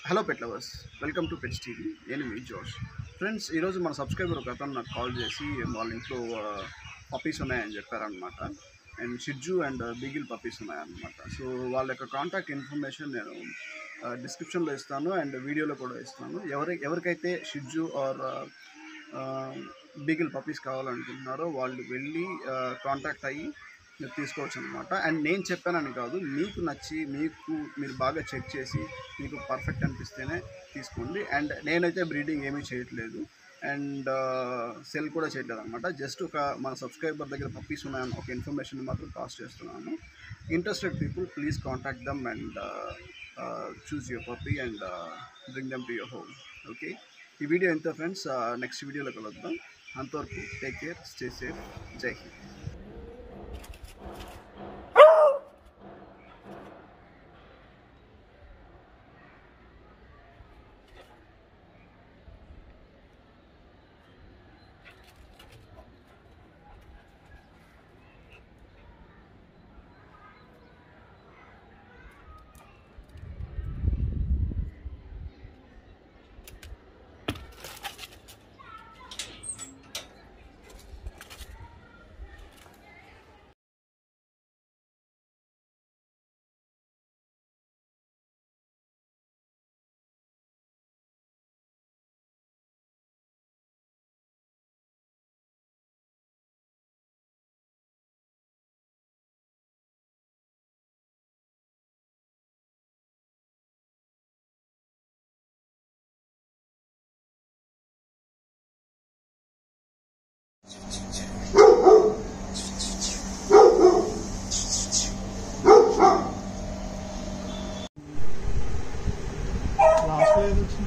hello pet lovers welcome to pets TV నేను మీ జోష్ ఫ్రెండ్స్ ఈరోజు మన సబ్స్క్రైబర్ ఒక అతను నాకు కాల్ చేసి వాళ్ళ ఇంట్లో పప్పీస్ ఉన్నాయని చెప్పారనమాట and shih tzu and beagle puppies ఉన్నాయన్నమాట సో వాళ్ళ యొక్క కాంటాక్ట్ ఇన్ఫర్మేషన్ నేను డిస్క్రిప్షన్లో ఇస్తాను అండ్ వీడియోలో కూడా ఇస్తాను ఎవరి ఎవరికైతే షిడ్జు ఆర్ బిగిల్ పప్పీస్ కావాలనుకుంటున్నారో వాళ్ళు వెళ్ళి కాంటాక్ట్ అయ్యి మీరు తీసుకోవచ్చు అనమాట అండ్ నేను చెప్పానని కాదు మీకు నచ్చి మీకు మీరు బాగా చెక్ చేసి మీకు పర్ఫెక్ట్ అనిపిస్తేనే తీసుకోండి అండ్ నేనైతే బ్రీడింగ్ ఏమీ చేయట్లేదు అండ్ సెల్ కూడా చేయట్లేదు అనమాట జస్ట్ ఒక మన సబ్స్క్రైబర్ దగ్గర పప్పీస్ ఉన్నాయని ఒక ఇన్ఫర్మేషన్ మాత్రం పాస్ చేస్తున్నాను interested people please contact them and choose your puppy and bring them to your home okay ఈ వీడియో ఎంత ఫ్రెండ్స్ నెక్స్ట్ వీడియోలో కలుద్దాం అంతవరకు టేక్ కేర్ స్టే సేఫ్ జై హింద్ లాస్ట్ ఏది వచ్చింది